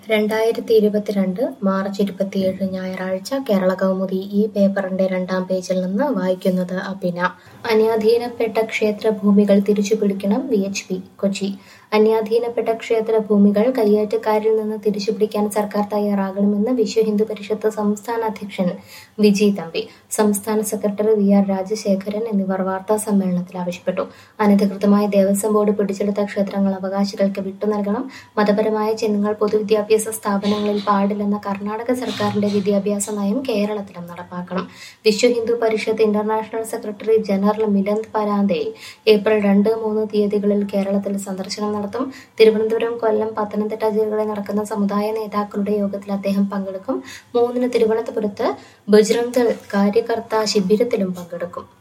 രണ്ടായിരത്തി ഇരുപത്തിരണ്ട് മാർച്ച് ഇരുപത്തിയേഴ് ഞായറാഴ്ച കേരള കൗമുദി ഈ പേപ്പറിന്റെ രണ്ടാം പേജിൽ നിന്ന് വായിക്കുന്നത് അഭിന അന്യാധീനപ്പെട്ട ക്ഷേത്രഭൂമികൾ തിരിച്ചുപിടിക്കണം വി എച്ച് പി കൊച്ചി അന്യാധീനപ്പെട്ട ക്ഷേത്രഭൂമികൾ കയ്യേറ്റക്കാരിൽ നിന്ന് തിരിച്ചുപിടിക്കാൻ സർക്കാർ തയ്യാറാകണമെന്ന് വിശ്വ ഹിന്ദു പരിഷത്ത് സംസ്ഥാന അധ്യക്ഷൻ വിജി തമ്പി സംസ്ഥാന സെക്രട്ടറി വി ആർ രാജശേഖരൻ എന്നിവർ വാർത്താ സമ്മേളനത്തിൽ ആവശ്യപ്പെട്ടു അനധികൃതമായി ദേവസ്വം ബോർഡ് പിടിച്ചെടുത്ത ക്ഷേത്രങ്ങൾ അവകാശികൾക്ക് വിട്ടു നൽകണം മതപരമായ ചിഹ്നങ്ങൾ പൊതുവിദ്യാഭ്യാസ സ്ഥാപനങ്ങളിൽ പാടില്ലെന്ന കർണാടക സർക്കാരിന്റെ വിദ്യാഭ്യാസ നയം കേരളത്തിലും നടപ്പാക്കണം Vishwa Hindu Parishad international secretary general Milind Parande April രണ്ട് മൂന്ന് തീയതികളിൽ കേരളത്തിൽ സന്ദർശനം നടത്തും തിരുവനന്തപുരം കൊല്ലം പത്തനംതിട്ട ജില്ലകളിൽ നടക്കുന്ന സമുദായ നേതാക്കളുടെ യോഗത്തിൽ അദ്ദേഹം പങ്കെടുക്കും മൂന്നിന് തിരുവനന്തപുരത്ത് ബജ്രംഗ് ദൾ കാര്യകർത്ത ശിബിരത്തിലും പങ്കെടുക്കും